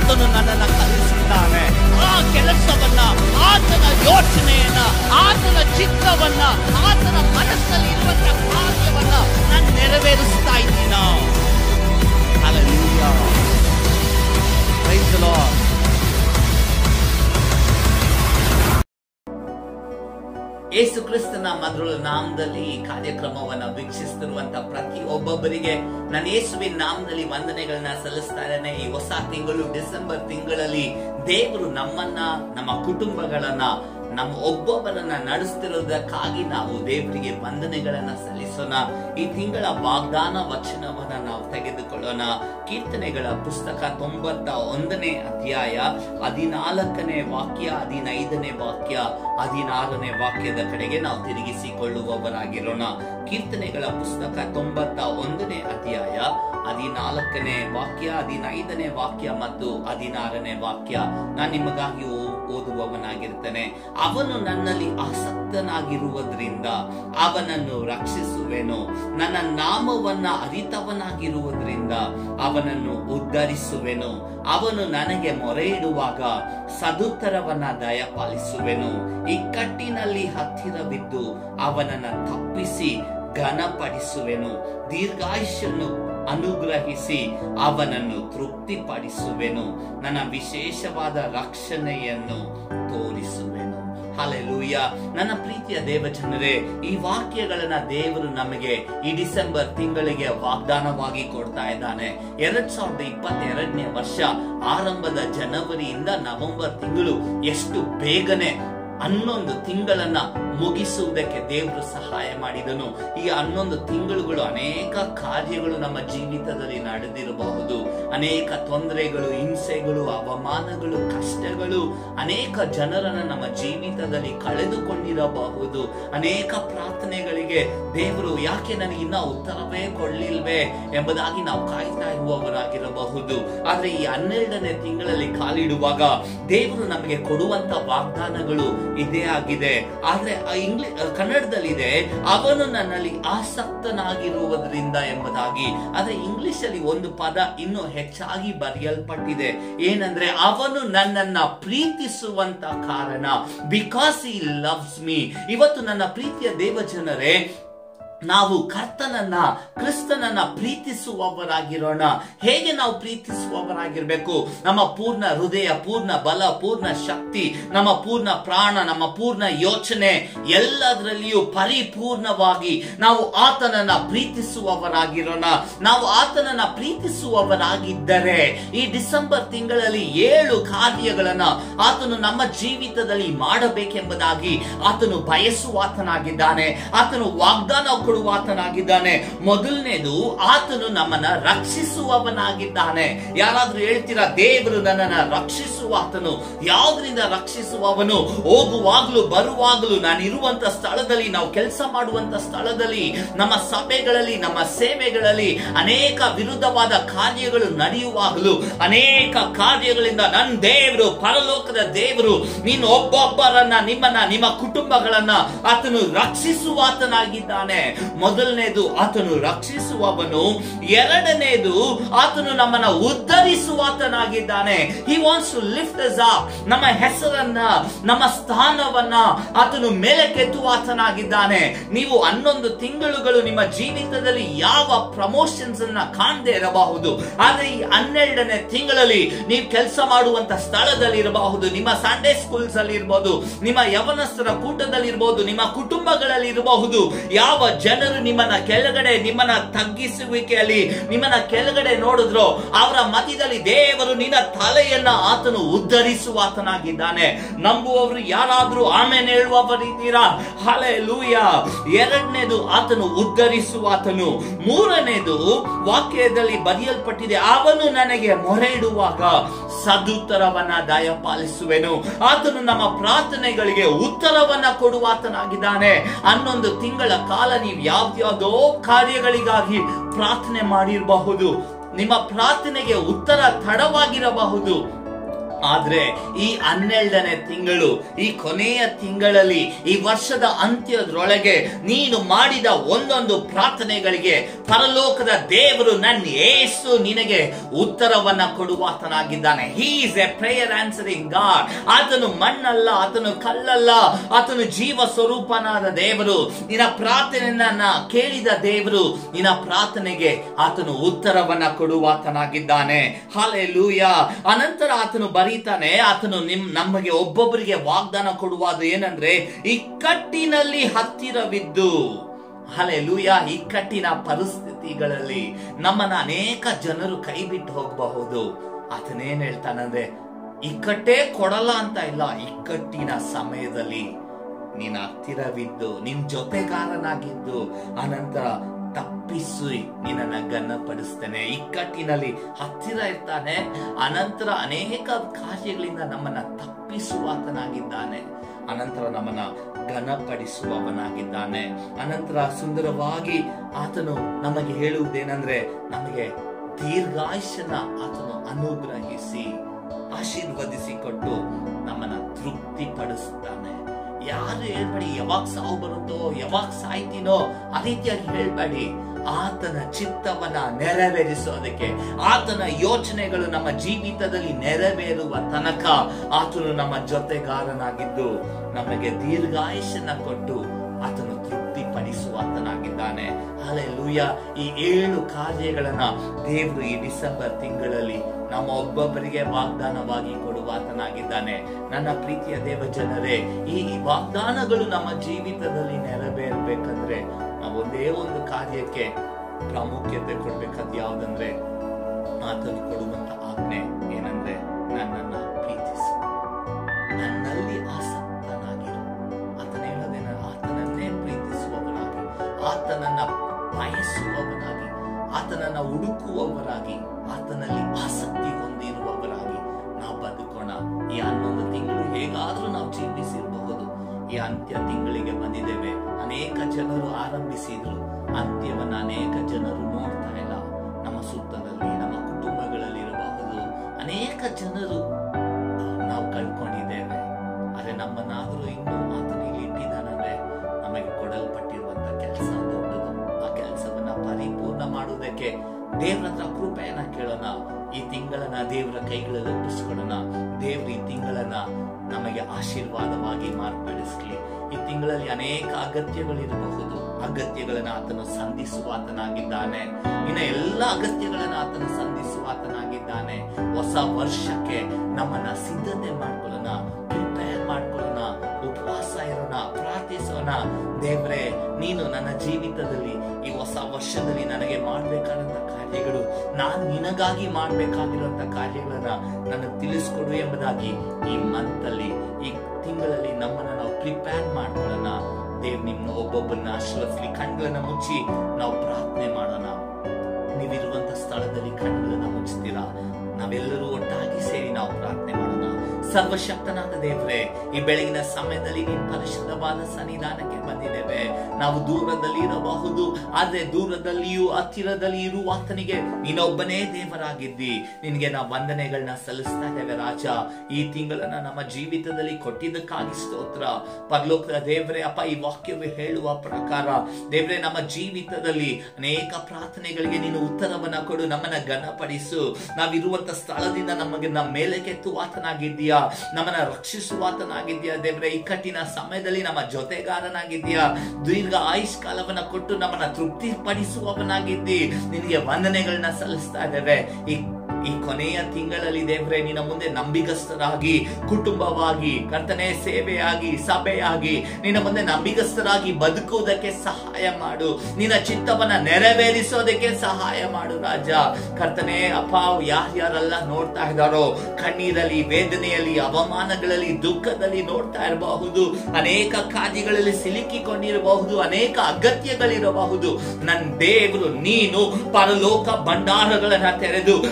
ಆತನು ನನ್ನನ್ನು ಕಲಿಸಿದ್ದಾನೆ ಆ ಕೆಲಸವನ್ನ ಆತನ ಯೋಚನೆಯನ್ನ ಆತನ ಚಿತ್ತವನ್ನ ಆತನ ಮನಸ್ಸಲ್ಲಿ ಇರುವಂತ ಕಾರ್ಯವನ್ನ ನಾನು ನೆರವೇರಿಸ್ತಾ ಇದ್ದೀನ Hallelujah. Praise the Lord. ಯೇಸು ಕ್ರಿಸ್ತನ ಮಧುರ ನಾಮದಲ್ಲಿ ಈ ಕಾರ್ಯಕ್ರಮವನ್ನ ವೀಕ್ಷಿಸ್ತಿರುವಂತ ಪ್ರತಿ ಒಬ್ಬೊಬ್ಬರಿಗೆ ನಾನು ಯೇಸುವಿನ ನಾಮದಲ್ಲಿ ವಂದನೆಗಳನ್ನ ಸಲ್ಲಿಸ್ತಾ ಇದ್ದೇನೆ ಈ ಹೊಸ ತಿಂಗಳು ಡಿಸೆಂಬರ್ ತಿಂಗಳಲ್ಲಿ ದೇವರು ನಮ್ಮನ್ನ ನಮ್ಮ ಕುಟುಂಬಗಳನ್ನ ನಮ್ಮ ಒಬ್ಬೊಬ್ಬರನ್ನ ನಡೆಸ್ತಿರೋದಕ್ಕಾಗಿ ನಾವು ದೇವರಿಗೆ ವಂದನೆಗಳನ್ನ ಸಲ್ಲಿಸೋಣ ಈ ತಿಂಗಳ ವಾಗ್ದಾನ ವಚನವನ್ನ ನಾವು ತೆಗೆದುಕೊಳ್ಳೋಣ ಕೀರ್ತನೆಗಳ ಪುಸ್ತಕ ತೊಂಬತ್ತ ಒಂದನೇ ಅಧ್ಯಾಯ ಹದಿನಾಲ್ಕನೇ ವಾಕ್ಯ ಹದಿನೈದನೇ ವಾಕ್ಯ ಹದಿನಾರನೇ ವಾಕ್ಯದ ಕಡೆಗೆ ನಾವು ತಿರುಗಿಸಿಕೊಳ್ಳುವವರಾಗಿರೋಣ ಕೀರ್ತನೆಗಳ ಪುಸ್ತಕ ತೊಂಬತ್ತ ಒಂದನೇ ಅಧ್ಯಾಯ ಹದಿನಾಲ್ಕನೇ ವಾಕ್ಯ ಹದಿನೈದನೇ ವಾಕ್ಯ ಮತ್ತು ಹದಿನಾರನೇ ವಾಕ್ಯ ನಾನು ನಿಮಗಾಗಿ ಓ- ಓದುವವನಾಗಿರ್ತೇನೆ ಅವನು ನನ್ನಲ್ಲಿ ಆಸಕ್ತನಾಗಿರುವುದರಿಂದ ಅವನನ್ನು ರಕ್ಷಿಸುವೆನು ನನ್ನ ನಾಮವನ್ನ ಅರಿತವನಾಗಿರುವುದರಿಂದ ಅವನನ್ನು ಉದ್ಧರಿಸುವೆನು ಅವನು ನನಗೆ ಮೊರೆ ಇಡುವಾಗ ಸದುತ್ತರವನ್ನ ದಯಪಾಲಿಸುವೆನು ಇಕ್ಕಟ್ಟಿನಲ್ಲಿ ಹತ್ತಿರವಿದ್ದು ಅವನನ್ನ ತಪ್ಪಿಸಿ ಘನಪಡಿಸುವೆನು ದೀರ್ಘಾಯುಷ್ಯನ್ನು ಅನುಗ್ರಹಿಸಿ ಅವನನ್ನು ತೃಪ್ತಿಪಡಿಸುವೆನು ನನ್ನ ವಿಶೇಷವಾದ ರಕ್ಷಣೆಯನ್ನು ತೋರಿಸುವೆನು ಹಾಲೆಲೂಯ ನನ್ನ ಪ್ರೀತಿಯ ದೇವಜನರೇ ಈ ವಾಕ್ಯಗಳನ್ನ ದೇವರು ನಮಗೆ ಈ ಡಿಸೆಂಬರ್ ತಿಂಗಳಿಗೆ ವಾಗ್ದಾನವಾಗಿ ಕೊಡ್ತಾ ಇದ್ದಾನೆ ಎರಡ್ ಸಾವಿರದ ಇಪ್ಪತ್ತೆರಡನೇ ವರ್ಷ ಆರಂಭದ ಜನವರಿಯಿಂದ ನವೆಂಬರ್ ತಿಂಗಳು ಎಷ್ಟು ಬೇಗನೆ ಹನ್ನೊಂದು ತಿಂಗಳನ್ನ ಮುಗಿಸುವುದಕ್ಕೆ ದೇವರು ಸಹಾಯ ಮಾಡಿದನು ಈ ಹನ್ನೊಂದು ತಿಂಗಳುಗಳು ಅನೇಕ ಕಾರ್ಯಗಳು ನಮ್ಮ ಜೀವಿತದಲ್ಲಿ ನಡೆದಿರಬಹುದು ಅನೇಕ ತೊಂದರೆಗಳು ಹಿಂಸೆಗಳು ಅವಮಾನಗಳು ಕಷ್ಟಗಳು ಅನೇಕ ಜನರನ್ನ ನಮ್ಮ ಜೀವಿತದಲ್ಲಿ ಕಳೆದುಕೊಂಡಿರಬಹುದು ಅನೇಕ ಪ್ರಾರ್ಥನೆಗಳಿಗೆ ದೇವರು ಯಾಕೆ ನನಗೆ ಇನ್ನ ಉತ್ತರವೇ ಕೊಡ್ಲಿಲ್ವೇ ಎಂಬುದಾಗಿ ನಾವು ಕಾಯ್ತಾ ಇರುವವರಾಗಿರಬಹುದು ಆದ್ರೆ ಈ ಹನ್ನೆರಡನೇ ತಿಂಗಳಲ್ಲಿ ಕಾಲಿಡುವಾಗ ದೇವರು ನಮಗೆ ಕೊಡುವಂತ ವಾಗ್ದಾನಗಳು ಇದೇ ಆಗಿದೆ ಆದ್ರೆ ಇಂಗ್ಲಿ ಕನ್ನಡದಲ್ಲಿದೆ ಅವನು ನನ್ನಲ್ಲಿ ಆಸಕ್ತನಾಗಿರುವುದರಿಂದ ಎಂಬುದಾಗಿ ಆದ್ರೆ ಇಂಗ್ಲಿಷ್ ಅಲ್ಲಿ ಒಂದು ಪದ ಇನ್ನು ಹೆಚ್ಚಾಗಿ ಬರೆಯಲ್ಪಟ್ಟಿದೆ ಏನಂದ್ರೆ ಅವನು ನನ್ನನ್ನ ಪ್ರೀತಿಸುವಂತ ಕಾರಣ ಬಿಕಾಸ್ ಈ ಲವ್ಸ್ ಮೀ ಇವತ್ತು ನನ್ನ ಪ್ರೀತಿಯ ದೇವಜನರೇ ನಾವು ಕರ್ತನನ್ನ ಕ್ರಿಸ್ತನನ್ನ ಪ್ರೀತಿಸುವವರಾಗಿರೋಣ ಹೇಗೆ ನಾವು ಪ್ರೀತಿಸುವವರಾಗಿರ್ಬೇಕು ನಮ್ಮ ಪೂರ್ಣ ಹೃದಯ ಪೂರ್ಣ ಬಲ ಪೂರ್ಣ ಶಕ್ತಿ ನಮ್ಮ ಪೂರ್ಣ ಪ್ರಾಣ ನಮ್ಮ ಪೂರ್ಣ ಯೋಚನೆ ಎಲ್ಲದರಲ್ಲಿಯೂ ಪರಿಪೂರ್ಣವಾಗಿ ನಾವು ಆತನನ್ನ ಪ್ರೀತಿಸುವವರಾಗಿರೋಣ ನಾವು ಆತನನ್ನ ಪ್ರೀತಿಸುವವರಾಗಿದ್ದರೆ ಈ ಡಿಸೆಂಬರ್ ತಿಂಗಳಲ್ಲಿ ಏಳು ಕಾರ್ಯಗಳನ್ನ ಆತನು ನಮ್ಮ ಜೀವಿತದಲ್ಲಿ ಮಾಡಬೇಕೆಂಬುದಾಗಿ ಆತನು ಬಯಸುವಾತನಾಗಿದ್ದಾನೆ ಆತನು ವಾಗ್ದಾನ ಕೊಡುವಾತನಾಗಿದ್ದಾನೆ ಮೊದಲನೇದು ಆತನು ನಮ್ಮನ್ನ ರಕ್ಷಿಸುವವನಾಗಿದ್ದಾನೆ ಯಾರಾದ್ರೂ ಹೇಳ್ತೀರಾ ದೇವರು ನನ್ನನ್ನ ರಕ್ಷಿಸುವಾತನು ಯಾವ್ದ್ರಿಂದ ರಕ್ಷಿಸುವವನು ಹೋಗುವಾಗ್ಲೂ ಬರುವಾಗ್ಲೂ ನಾನು ಇರುವಂತ ಸ್ಥಳದಲ್ಲಿ ನಾವು ಕೆಲಸ ಮಾಡುವಂತ ಸ್ಥಳದಲ್ಲಿ ನಮ್ಮ ಸಭೆಗಳಲ್ಲಿ ನಮ್ಮ ಸೇವೆಗಳಲ್ಲಿ ಅನೇಕ ವಿರುದ್ಧವಾದ ಕಾರ್ಯಗಳು ನಡೆಯುವಾಗಲೂ ಅನೇಕ ಕಾರ್ಯಗಳಿಂದ ನನ್ನ ದೇವರು ಪರಲೋಕದ ದೇವರು ನೀನು ಒಬ್ಬೊಬ್ಬರನ್ನ ನಿಮ್ಮನ್ನ ನಿಮ್ಮ ಕುಟುಂಬಗಳನ್ನ ಆತನು ರಕ್ಷಿಸುವಾತನಾಗಿದ್ದಾನೆ ಮೊದಲನೇದು ಆತನು ರಕ್ಷಿಸುವವನು ಎರಡನೇದು ಆತನು ನಮ್ಮನ್ನ ಉದ್ಧರಿಸುವಾತನಾಗಿದ್ದಾನೆ he wants to lift us up ನಮ್ಮ ಹೆಸರನ್ನ ನಮ್ಮ ಸ್ಥಾನವನ್ನ ಆತನು ಮೇಲಕ್ಕೆತ್ತುವಾತನಾಗಿದ್ದಾನೆ ನೀವು ಹನ್ನೊಂದು ತಿಂಗಳುಗಳು ನಿಮ್ಮ ಜೀವಿತದಲ್ಲಿ ಯಾವ ಪ್ರಮೋಷನ್ಸ್ ಅನ್ನ ಕಾಣದೇ ಇರಬಹುದು ಆದ್ರೆ ಈ ಹನ್ನೆರಡನೇ ತಿಂಗಳಲ್ಲಿ ನೀವು ಕೆಲಸ ಮಾಡುವಂತ ಸ್ಥಳದಲ್ಲಿ ಇರಬಹುದು ನಿಮ್ಮ ಸಂಡೇ ಸ್ಕೂಲ್ಸ್ ಅಲ್ಲಿ ಇರಬಹುದು ನಿಮ್ಮ ಯವನಸ್ಥರ ಕೂಟದಲ್ಲಿ ಇರಬಹುದು ನಿಮ್ಮ ಕುಟುಂಬಗಳಲ್ಲಿ ಇರಬಹುದು ಯಾವ ಜನರು ನಿಮ್ಮನ್ನ ಕೆಳಗಡೆ ನಿಮ್ಮನ್ನ ತಗ್ಗಿಸುವಿಕೆಯಲ್ಲಿ ನಿಮ್ಮನ್ನ ಕೆಳಗಡೆ ನೋಡಿದ್ರು ಅವರ ಮಧ್ಯದಲ್ಲಿ ದೇವರು ನಿನ್ನ ತಲೆಯನ್ನ ಆತನು ಉದ್ಧರಿಸುವಾತನಾಗಿದ್ದಾನೆ ನಂಬುವವರು ಯಾರಾದ್ರೂ ಆಮೇಲೆ ಹೇಳುವವರಿದ್ದೀರಾ ಹಲೆ ಲೂಯ ಎರಡನೇದು ಆತನು ಉದ್ಧರಿಸುವಾತನು ಮೂರನೇದು ವಾಕ್ಯದಲ್ಲಿ ಬರೆಯಲ್ಪಟ್ಟಿದೆ ಅವನು ನನಗೆ ಮೊರೆ ಇಡುವಾಗ ಸದುತ್ತರವನ್ನ ದಯಪಾಲಿಸುವೆನು ಆತನು ನಮ್ಮ ಪ್ರಾರ್ಥನೆಗಳಿಗೆ ಉತ್ತರವನ್ನ ಕೊಡುವಾತನಾಗಿದ್ದಾನೆ ಹನ್ನೊಂದು ತಿಂಗಳ ಕಾಲ ನೀವು ಯಾವ್ದ್ಯಾವ್ದೋ ಕಾರ್ಯಗಳಿಗಾಗಿ ಪ್ರಾರ್ಥನೆ ಮಾಡಿರಬಹುದು ನಿಮ್ಮ ಪ್ರಾರ್ಥನೆಗೆ ಉತ್ತರ ತಡವಾಗಿರಬಹುದು ಆದ್ರೆ ಈ ಹನ್ನೆರಡನೇ ತಿಂಗಳು ಈ ಕೊನೆಯ ತಿಂಗಳಲ್ಲಿ ಈ ವರ್ಷದ ಅಂತ್ಯದರೊಳಗೆ ನೀನು ಮಾಡಿದ ಒಂದೊಂದು ಪ್ರಾರ್ಥನೆಗಳಿಗೆ ಪರಲೋಕದ ದೇವರು ನನ್ನ ಏಸು ನಿನಗೆ ಉತ್ತರವನ್ನ ಕೊಡುವಾತನಾಗಿದ್ದಾನೆ he is a prayer answering God ಆತನು ಮಣ್ಣಲ್ಲ ಆತನು ಕಲ್ಲಲ್ಲ ಆತನು ಜೀವ ಸ್ವರೂಪನಾದ ದೇವರು ನಿನ್ನ ಪ್ರಾರ್ಥನೆಯನ್ನ ಕೇಳಿದ ದೇವರು ನಿನ್ನ ಪ್ರಾರ್ಥನೆಗೆ ಆತನು ಉತ್ತರವನ್ನ ಕೊಡುವಾತನಾಗಿದ್ದಾನೆ ಹಾಲೆ ಲೂಯ ಅನಂತರ ಆತನು ಬರೀತಾನೆ ಆತನು ನಿಮ್ ನಮಗೆ ಒಬ್ಬೊಬ್ಬರಿಗೆ ವಾಗ್ದಾನ ಕೊಡುವುದು ಏನಂದ್ರೆ ಇಕ್ಕಟ್ಟಿನಲ್ಲಿ ಹತ್ತಿರವಿದ್ದು ಹಲೆ ಲೂಯ ಇಕ್ಕಟ್ಟಿನ ಪರಿಸ್ಥಿತಿಗಳಲ್ಲಿ ನಮ್ಮನ್ನ ಅನೇಕ ಜನರು ಕೈ ಬಿಟ್ಟು ಹೋಗಬಹುದು ಆತನೇನ್ ಹೇಳ್ತಾನಂದ್ರೆ ಇಕ್ಕಟ್ಟೇ ಕೊಡಲ್ಲ ಅಂತ ಇಲ್ಲ ಇಕ್ಕಟ್ಟಿನ ಸಮಯದಲ್ಲಿ ನೀನ್ ಹತ್ತಿರವಿದ್ದು ನಿನ್ ಜೊತೆಗಾರನಾಗಿದ್ದು ಅನಂತರ ತಪ್ಪಿಸಿ ನಿನ್ನನ್ನ ಘನಪಡಿಸ್ತೇನೆ ಇಕ್ಕಟ್ಟಿನಲ್ಲಿ ಹತ್ತಿರ ಇರ್ತಾನೆ ಅನಂತರ ಅನೇಕ ಕಾರ್ಯಗಳಿಂದ ನಮ್ಮನ್ನ ತಪ್ಪಿಸುವಾತನಾಗಿದ್ದಾನೆ ಅನಂತರ ನಮ್ಮನ್ನ ಘನಪಡಿಸುವವನಾಗಿದ್ದಾನೆ ಅನಂತರ ಸುಂದರವಾಗಿ ಆತನು ನಮಗೆ ಹೇಳುವುದೇನೆಂದ್ರೆ ನಮಗೆ ದೀರ್ಘಾಯುಷ್ಯನ ಆತನು ಅನುಗ್ರಹಿಸಿ ಆಶೀರ್ವದಿಸಿ ಕೊಟ್ಟು ನಮ್ಮನ್ನ ತೃಪ್ತಿ ಪಡಿಸ್ತಾನೆ ಯಾರು ಹೇಳ್ಬೇಡಿ ಯಾವಾಗ ಸಾವು ಬರುತ್ತೋ ಯಾವಾಗ ಸಾಯ್ತೀನೋ ಆ ರೀತಿಯಾಗಿ ಹೇಳ್ಬೇಡಿ ಆತನ ಚಿತ್ತವನ್ನ ನೆರವೇರಿಸೋದಕ್ಕೆ ಆತನ ಯೋಚನೆಗಳು ನಮ್ಮ ಜೀವಿತದಲ್ಲಿ ನೆರವೇರುವ ತನಕ ಆತನು ನಮ್ಮ ಜೊತೆಗಾರನಾಗಿದ್ದು ನಮಗೆ ದೀರ್ಘಾಯುಷ್ಯನ ಕೊಟ್ಟು ಆತನು ತೃಪ್ತಿ ಪಡಿಸುವಾತನಾಗಿದ್ದಾನೆ ಅಲೆ ಲೂಯ ಈ ಏಳು ಕಾರ್ಯಗಳನ್ನ ದೇವರು ಈ ಡಿಸೆಂಬರ್ ತಿಂಗಳಲ್ಲಿ ನಮ್ಮ ಒಬ್ಬೊಬ್ಬರಿಗೆ ವಾಗ್ದಾನವಾಗಿ ಕೊಡುವಾತನಾಗಿದ್ದಾನೆ ನನ್ನ ಪ್ರೀತಿಯ ದೇವ ಜನರೇ ಈ ವಾಗ್ದಾನಗಳು ನಮ್ಮ ಜೀವಿತದಲ್ಲಿ ನೆರವೇರ್ಬೇಕಂದ್ರೆ ನಾವು ಒಂದೇ ಒಂದು ಕಾರ್ಯಕ್ಕೆ ಪ್ರಾಮುಖ್ಯತೆ ಕೊಡ್ಬೇಕಾದ ಯಾವ್ದಂದ್ರೆ ಆತನು ಕೊಡುವಂತ ಆಜ್ಞೆ ಏನಂದ್ರೆ ನನ್ನನ್ನ ಪ್ರೀತಿಸಿ ನನ್ನಲ್ಲಿ ಆಸಕ್ತನಾಗಿರು ಆತನ ಹೇಳೋದೇನ ಆತನನ್ನೇ ಪ್ರೀತಿಸುವವನಾಗಿ ಆತನನ್ನ ಬಯಸುವವನಾಗಿ ಆತನನ್ನ ಹುಡುಕುವವರಾಗಿ ಆತನಲ್ಲಿ ಆಸಕ್ತಿ ಹೊಂದಿರುವವರಾಗಿ ನಾವು ಬದುಕೋಣ ಈ ಹನ್ನೊಂದು ತಿಂಗಳು ಹೇಗಾದ್ರೂ ನಾವು ಜೀವಿಸಿರಬಹುದು ಈ ಅಂತ್ಯ ತಿಂಗಳಿಗೆ ಬಂದಿದ್ದೇವೆ ಅನೇಕ ಜನರು ಆರಂಭಿಸಿದ್ರು ಅಂತ್ಯವನ್ನ ಅನೇಕ ಜನರು ನೋಡ್ತಾ ಇಲ್ಲ ನಮ್ಮ ಸುತ್ತದಲ್ಲಿ ನಮ್ಮ ಕುಟುಂಬಗಳಲ್ಲಿ ಇರಬಹುದು ಅನೇಕ ಜನರು ನಾವು ಕಳ್ಕೊಂಡಿದ್ದೇವೆ ಆದ್ರೆ ನಮ್ಮನ್ನಾದರೂ ಇನ್ನೂ ಆತನು ಇಲ್ಲಿ ಇಟ್ಟಿದ್ದಾನಂದ್ರೆ ನಮಗೆ ಕೊಡಲ್ಪಟ್ಟಿರುವಂತ ಕೆಲಸ ದೊಡ್ಡದು ಆ ಕೆಲಸವನ್ನ ಪರಿಪೂರ್ಣ ಮಾಡುವುದಕ್ಕೆ ದೇವರ ಹತ್ರ ಕೃಪೆಯನ್ನ ಕೇಳೋಣ ಈ ತಿಂಗಳನ್ನ ದೇವರ ಕೈಗಳಲ್ಲಿ ಒಪ್ಪಿಸ್ಕೊಳ್ಳೋಣ ದೇವ್ರ ಈ ತಿಂಗಳನ್ನ ನಮಗೆ ಆಶೀರ್ವಾದವಾಗಿ ಮಾರ್ಪಡಿಸ್ಲಿ ಈ ತಿಂಗಳಲ್ಲಿ ಅನೇಕ ಅಗತ್ಯಗಳಿರಬಹುದು ಅಗತ್ಯಗಳನ್ನ ಆತನು ಸಂಧಿಸುವಾತನಾಗಿದ್ದಾನೆ ಇನ್ನ ಎಲ್ಲ ಅಗತ್ಯಗಳನ್ನ ಆತನು ಸಂಧಿಸುವಾತನಾಗಿದ್ದಾನೆ ಹೊಸ ವರ್ಷಕ್ಕೆ ನಮ್ಮನ್ನ ಸಿದ್ಧತೆ ಮಾಡ್ಕೊಳ್ಳೋಣ ಪ್ರಿಪೇರ್ ಮಾಡ್ಕೊಳ್ಳೋಣ ಉಪವಾಸ ಇರೋಣ ಪ್ರಾರ್ಥಿಸೋಣ ದೇವ್ರೆ ನೀನು ನನ್ನ ಜೀವಿತದಲ್ಲಿ ಈ ಹೊಸ ವರ್ಷದಲ್ಲಿ ನನಗೆ ಮಾಡ್ಬೇಕಾದಂತ ಕಾರ್ಯಗಳು ನಾನು ನಿನಗಾಗಿ ಮಾಡ್ಬೇಕಾಗಿರುವಂತ ಕಾರ್ಯಗಳನ್ನ ನನಗೆ ತಿಳಿಸ್ಕೊಡು ಎಂಬುದಾಗಿ ಈ ಮಂತಲ್ಲಿ ಈ ತಿಂಗಳಲ್ಲಿ ನಮ್ಮನ್ನ ನಾವು ಪ್ರಿಪೇರ್ ಮಾಡ್ಕೊಳ್ಳೋಣ ದೇವ್ ನಿಮ್ನ ಒಬ್ಬೊಬ್ಬರನ್ನ ಆಶೀರ್ವದಿಸ್ಲಿ ಕಣ್ಗಳನ್ನ ಮುಚ್ಚಿ ನಾವು ಪ್ರಾರ್ಥನೆ ಮಾಡೋಣ ನೀವಿರುವಂತ ಸ್ಥಳದಲ್ಲಿ ಕಣ್ಗಳನ್ನ ಮುಚ್ತೀರಾ ನಾವೆಲ್ಲರೂ ಒಟ್ಟಾಗಿ ಸೇರಿ ನಾವು ಪ್ರಾರ್ಥನೆ ಮಾಡೋಣ ಸರ್ವಶಕ್ತನಾದ ದೇವರೇ ಈ ಬೆಳಗಿನ ಸಮಯದಲ್ಲಿ ನೀನ್ ಪರಿಶುದ್ಧವಾದ ಸನ್ನಿಧಾನಕ್ಕೆ ಬಂದಿದ್ದೇವೆ ನಾವು ದೂರದಲ್ಲಿ ಇರಬಹುದು ಆದ್ರೆ ದೂರದಲ್ಲಿಯೂ ಹತ್ತಿರದಲ್ಲಿ ಇರುವ ಆತನಿಗೆ ನೀನೊಬ್ಬನೇ ದೇವರಾಗಿದ್ದಿ ನಿನ್ಗೆ ನಾವು ವಂದನೆಗಳನ್ನ ಸಲ್ಲಿಸ್ತಾ ಇದ್ದೇವೆ ರಾಜ ಈ ತಿಂಗಳನ್ನ ನಮ್ಮ ಜೀವಿತದಲ್ಲಿ ಕೊಟ್ಟಿದ್ದಕ್ಕಾಗಿ ಸ್ತೋತ್ರ ಪರಲೋಕದ ದೇವರೇ ಅಪ್ಪ ಈ ವಾಕ್ಯವು ಹೇಳುವ ಪ್ರಕಾರ ದೇವರೇ ನಮ್ಮ ಜೀವಿತದಲ್ಲಿ ಅನೇಕ ಪ್ರಾರ್ಥನೆಗಳಿಗೆ ನೀನು ಉತ್ತರವನ್ನ ಕೊಡು ನಮ್ಮನ್ನ ಘನಪಡಿಸು ನಾವಿರುವಂತ ಸ್ಥಳದಿಂದ ನಮಗೆ ನಮ್ಮ ಮೇಲೆ ಕೆತ್ತುವಾತನಾಗಿದ್ದೀಯಾ ನಮ್ಮನ್ನ ರಕ್ಷಿಸುವಾತನಾಗಿದ್ದೀಯಾ ದೇವರೇ ಇಕ್ಕಟ್ಟಿನ ಸಮಯದಲ್ಲಿ ನಮ್ಮ ಜೊತೆಗಾರನಾಗಿದ್ದೀಯಾ ದೀರ್ಘ ಆಯುಷ್ ಕಾಲವನ್ನ ಕೊಟ್ಟು ನಮ್ಮನ್ನ ತೃಪ್ತಿ ಪಡಿಸುವವನಾಗಿದ್ದಿ ನಿನಗೆ ವಂದನೆಗಳನ್ನ ಸಲ್ಲಿಸ್ತಾ ಇದ್ದೇವೆ ಈ ಈ ಕೊನೆಯ ತಿಂಗಳಲ್ಲಿ ದೇವ್ರೆ ನಿನ್ನ ಮುಂದೆ ನಂಬಿಗಸ್ತರಾಗಿ ಕುಟುಂಬವಾಗಿ ಕರ್ತನೆ ಸೇವೆಯಾಗಿ ಸಭೆಯಾಗಿ ನಿನ್ನ ಮುಂದೆ ನಂಬಿಗಸ್ತರಾಗಿ ಬದುಕುವುದಕ್ಕೆ ಸಹಾಯ ಮಾಡು ನಿನ್ನ ಚಿತ್ತವನ್ನ ನೆರವೇರಿಸೋದಕ್ಕೆ ಸಹಾಯ ಮಾಡು ರಾಜ ಕರ್ತನೆ ಅಪ್ಪ ಯಾರ್ಯಾರೆಲ್ಲ ನೋಡ್ತಾ ಇದ್ದಾರೋ ಕಣ್ಣೀರಲ್ಲಿ ವೇದನೆಯಲ್ಲಿ ಅವಮಾನಗಳಲ್ಲಿ ದುಃಖದಲ್ಲಿ ನೋಡ್ತಾ ಇರಬಹುದು ಅನೇಕ ಕಾರ್ಯಗಳಲ್ಲಿ ಸಿಲುಕಿಕೊಂಡಿರಬಹುದು ಅನೇಕ ಅಗತ್ಯಗಳಿರಬಹುದು ನನ್ನ ದೇವರು ನೀನು ಪರಲೋಕ ಭಂಡಾರಗಳನ್ನ ತೆರೆದು ಅವರ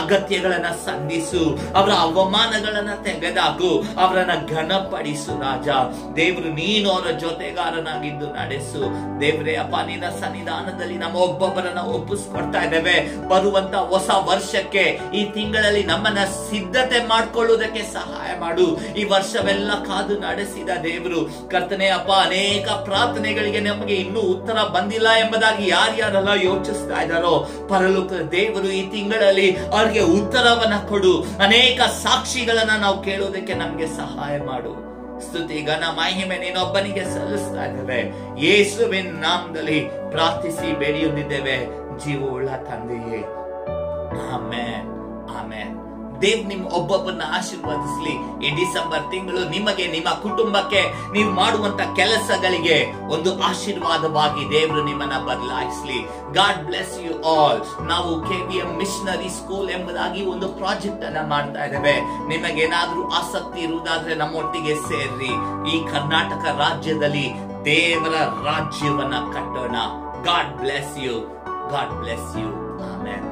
ಅಗತ್ಯಗಳನ್ನ ಸಂಧಿಸು ಅವರ ಅವಮಾನಗಳನ್ನ ತೆಗೆದಾಕು ಅವರನ್ನ ಘನಪಡಿಸು ರಾಜ ದೇವರು ನೀನು ಅವರ ಜೊತೆಗಾರನಾಗಿದ್ದು ನಡೆಸು ದೇವರೇ ಅಪ್ಪ ನಿನ್ನ ಸನ್ನಿಧಾನದಲ್ಲಿ ನಮ್ಮ ಒಬ್ಬೊಬ್ಬರನ್ನ ಒಪ್ಪಿಸ್ಕೊಡ್ತಾ ಇದ್ದೇವೆ ಬರುವಂತ ಹೊಸ ವರ್ಷಕ್ಕೆ ಈ ತಿಂಗಳಲ್ಲಿ ನಮ್ಮನ್ನ ಸಿದ್ಧತೆ ಮಾಡ್ಕೊಳ್ಳುವುದಕ್ಕೆ ಸಹಾಯ ಮಾಡು ಈ ವರ್ಷವೆಲ್ಲ ಕಾದು ನಡೆಸಿದ ದೇವರು ಕರ್ತನೆ ಅಪ್ಪ ಅನೇಕ ಪ್ರಾರ್ಥನೆಗಳಿಗೆ ನಮಗೆ ಇನ್ನೂ ಉತ್ತರ ಬಂದಿಲ್ಲ ಎಂಬುದಾಗಿ ಯಾರ್ಯಾರೆಲ್ಲ ಯೋಚಿಸ್ತಾ ಇದ್ದಾರೋ ಪರಲೋಕದ ದೇವರು ಈ ತಿಂಗಳಲ್ಲಿ ಅವ್ರಿಗೆ ಉತ್ತರವನ್ನ ಕೊಡು ಅನೇಕ ಸಾಕ್ಷಿಗಳನ್ನ ನಾವು ಕೇಳೋದಕ್ಕೆ ನಮ್ಗೆ ಸಹಾಯ ಮಾಡು ಸ್ತುತಿ ಘನ ಮಹಿಮೆ ನೀನೊಬ್ಬನಿಗೆ ಸಲ್ಲಿಸ್ತಾ ಇದ್ದೇವೆ ಯೇಸುವಿನ ನಾಮದಲ್ಲಿ ಪ್ರಾರ್ಥಿಸಿ ಬೇಡಿಯೊಂದಿದ್ದೇವೆ ಜೀವವುಳ್ಳ ತಂದೆಯೇ ಆಮೇನ್ ಆಮೇನ್ ದೇವ್ ನಿಮ್ ಒಬ್ಬೊಬ್ಬರನ್ನ ಆಶೀರ್ವದಿಸ್ಲಿ ಈ ಡಿಸೆಂಬರ್ ತಿಂಗಳು ನಿಮಗೆ ನಿಮ್ಮ ಕುಟುಂಬಕ್ಕೆ ನೀವು ಮಾಡುವಂತ ಕೆಲಸಗಳಿಗೆ ಒಂದು ಆಶೀರ್ವಾದವಾಗಿ ದೇವರು ನಿಮ್ಮನ್ನ ಬದಲಾಯಿಸ್ಲಿ ಗಾಡ್ ಬ್ಲೆಸ್ ಯು ಆಲ್ ನಾವು K V M missionary school ಎಂಬುದಾಗಿ ಒಂದು ಪ್ರಾಜೆಕ್ಟ್ ಅನ್ನ ಮಾಡ್ತಾ ಇದ್ದೇವೆ ನಿಮಗೇನಾದ್ರೂ ಆಸಕ್ತಿ ಇರುವುದಾದ್ರೆ ನಮ್ಮೊಟ್ಟಿಗೆ ಸೇರ್ರಿ ಈ ಕರ್ನಾಟಕ ರಾಜ್ಯದಲ್ಲಿ ದೇವರ ರಾಜ್ಯವನ್ನ ಕಟ್ಟೋಣ God bless you God bless you amen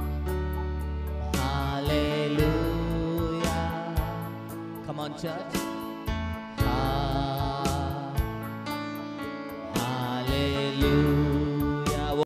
Come on, church.